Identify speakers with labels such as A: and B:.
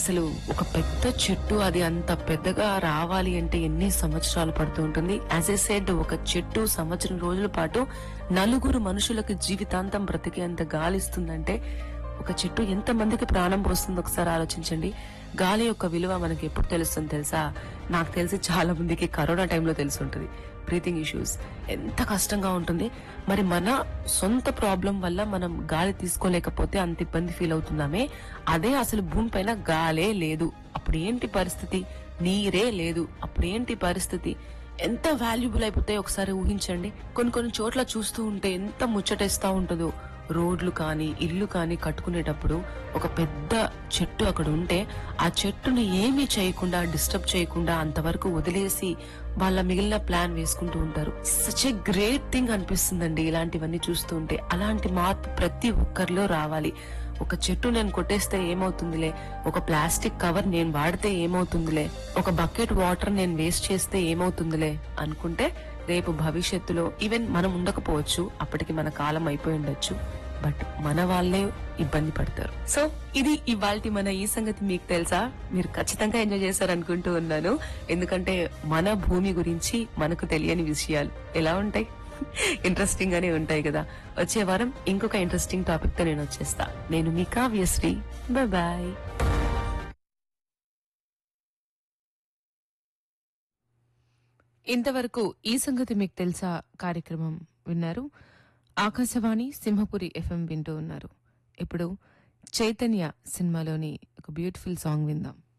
A: అసలు ఒక పెద్ద చెట్టు అది అంత పెద్దగా రావాలి అంటే ఎన్ని సంవత్సరాలు పడుతూ ఉంటుంది యాజ్ ఏ సెడ్ ఒక చెట్టు సంవత్సరం రోజుల పాటు నలుగురు మనుషులకు జీవితాంతం బ్రతికేంత గాలి ఇస్తుందంటే ఒక చెట్టు ఎంత మందికి ప్రాణం పోస్తుందో ఒకసారి ఆలోచించండి గాలి యొక్క విలువ మనకి ఎప్పుడు తెలుస్తుంది తెలుసా నాకు తెలిసి చాలా మందికి కరోనా టైంలో తెలిసి ఉంటుంది బ్రీతింగ్ ఇష్యూస్ ఎంత కష్టంగా ఉంటుంది మరి మన సొంత ప్రాబ్లం వల్ల మనం గాలి తీసుకోలేకపోతే అంత ఇబ్బంది ఫీల్ అవుతున్నామే అదే అసలు భూమి పైన గాలే లేదు అప్పుడు ఏంటి పరిస్థితి నీరే లేదు అప్పుడు ఏంటి పరిస్థితి ఎంత వాల్యుబుల్ అయిపోతాయో ఒకసారి ఊహించండి కొన్ని కొన్ని చోట్ల చూస్తూ ఉంటే ఎంత ముచ్చటేస్తా ఉంటుందో రోడ్లు కానీ ఇల్లు కానీ కట్టుకునేటప్పుడు ఒక పెద్ద చెట్టు అక్కడ ఉంటే ఆ చెట్టుని ఏమీ చేయకుండా డిస్టర్బ్ చేయకుండా అంతవరకు వదిలేసి వాళ్ళ మిగిలిన ప్లాన్ వేసుకుంటూ ఉంటారు సచ్ ఏ గ్రేట్ థింగ్ అనిపిస్తుందండి ఇలాంటివన్నీ చూస్తూ ఉంటే అలాంటి మార్పు ప్రతి ఒక్కరిలో రావాలి ఒక చెట్టు నేను కొట్టేస్తే ఏమవుతుందిలే ఒక ప్లాస్టిక్ కవర్ నేను వాడితే ఏమవుతుందిలే ఒక బకెట్ వాటర్ నేను వేస్ట్ చేస్తే ఏమవుతుందిలే అనుకుంటే రేపు భవిష్యత్తులో ఈవెన్ మనం ఉండకపోవచ్చు అప్పటికి మన కాలం అయిపోయి ఉండొచ్చు బట్ మన వాళ్ళే ఇబ్బంది పడతారు సో ఇది ఇవాల్టి మన ఈ సంగతి మీకు తెలుసా మీరు ఖచ్చితంగా ఎంజాయ్ చేశారు అనుకుంటూ ఉన్నాను ఎందుకంటే మన భూమి గురించి మనకు తెలియని విషయాలు ఎలా ఉంటాయి ఇంట్రెస్టింగ్ గానే ఉంటాయి కదా వచ్చే వారం ఇంకొక ఇంట్రెస్టింగ్ టాపిక్ తో నేను వచ్చేస్తా నేను మీ కావ్యశ్రీ బాయ్ బాయ్
B: ఇంతవరకు ఈ సంగతి మీకు తెలుసా కార్యక్రమం విన్నారు ఆకాశవాణి సింహపురి ఎఫ్ఎం వింటూ ఉన్నారు ఇప్పుడు చైతన్య సినిమాలోని ఒక బ్యూటిఫుల్ సాంగ్ విందాం